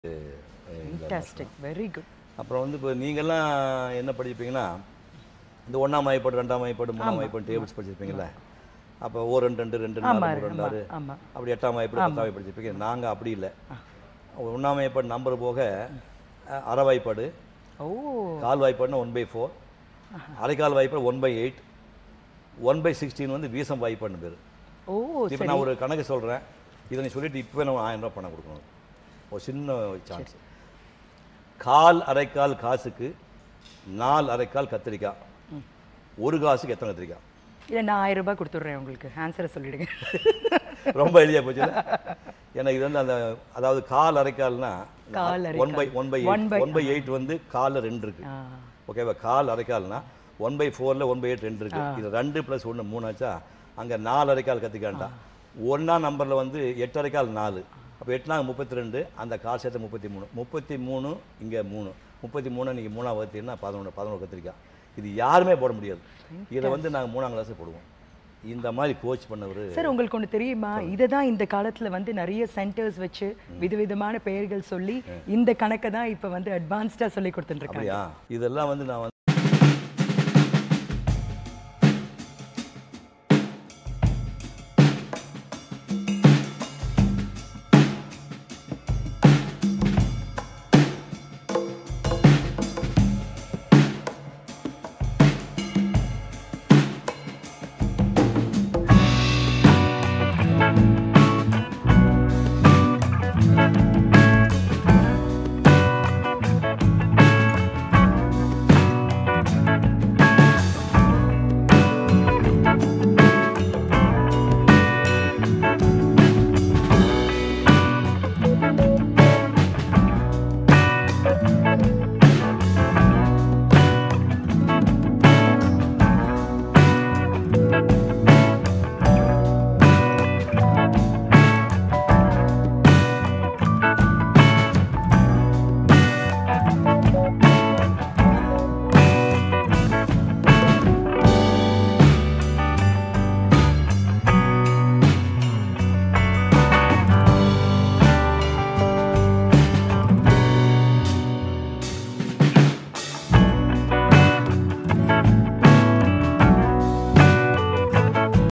fantastic very good அப்புறம் வந்து இப்போ நீங்கள்லாம் என்ன படிப்பீங்கன்னா இந்த ஒன்றாம் வாய்ப்பாடு ரெண்டாம் வாய்ப்பாடு மூணாம் வாய்ப்பாடு டேபிள்ஸ் படிச்சிருப்பீங்கல்ல அப்போ ஓ ரெண்டு ரெண்டு ரெண்டு நாலு மூணு ரெண்டு ஆறு ஆமா அப்படி எட்டாம் வாய்ப்பாடு பத்தாம் வாய்ப்பாடு படிச்சிருப்பீங்க நாங்கள் அப்படி இல்லை ஒன்றாம் வாய்ப்பாடு நம்பர் போக அஹ், அரை வாய்ப்பாடு ஓ கால் வாய்ப்பாடுனா ஒன் பை ஃபோர் அரைக்கால் வாய்ப்பாடு one by eight one by sixteen வந்து வீசம் வாய்ப்பாடுன்னு பேர் ஓ இப்போ நான் ஒரு கணக்கு சொல்கிறேன் இதை நீ சொல்லிட்டு இப்போ நம்ம ஆயிரம் ரூபாய் பணம் கொடுக்கணும் ஒரு சின்ன சான்ஸ் கால் அரைக்கால் காசுக்கு நாலு அரைக்கால் கத்திரிக்காய் ஒரு காசுக்கு எத்தனை கத்திரிக்காய் இல்லை நான் ஆயிரம் ரூபாய் கொடுத்துட்றேன் உங்களுக்கு ஆன்சரை சொல்லிடுங்க ரொம்ப எளிதாக போச்சு ஏன்னா இது வந்து அந்த அதாவது கால் அரைக்கால்னா கால் one by one by One by- one by eight வந்து காலில் ரெண்டு இருக்கு ஆ ஓகேவா கால் அரைக்கால்னா ஒன் பை ஃபோரில் ஒன் பை எயிட் ரெண்டு இருக்கு இது ரெண்டு ப்ளஸ் ஒன்று மூணாச்சா அங்கே நாலு அரைக்கால் கத்திக்காண்டா ஒன்றா நம்பரில் வந்து எட்டு அரைக்கால் நாலு அப்போ எட்டுனா முப்பத்தி ரெண்டு அந்த கால் சேர்த்து முப்பத்தி மூணு முப்பத்தி மூணு இங்கே மூணு முப்பத்தி மூணு நீங்கள் மூணாம் வகுத்தீங்கன்னா பதினொன்று பதினொன்று கத்திரிக்காய் இது யாருமே போட முடியாது இதை வந்து நாங்கள் மூணாம் கிளாஸே போடுவோம் இந்த மாதிரி கோச் பண்ணவர் சார் உங்களுக்கு ஒன்று தெரியுமா இதை தான் இந்த காலத்துல வந்து நிறைய சென்டர்ஸ் வச்சு விதவிதமான பெயர்கள் சொல்லி இந்த கணக்கை தான் இப்போ வந்து அட்வான்ஸ்டாக சொல்லி கொடுத்துட்டு இருக்காங்க அப்படியா இதெல்லாம் வந்து நான் வந்து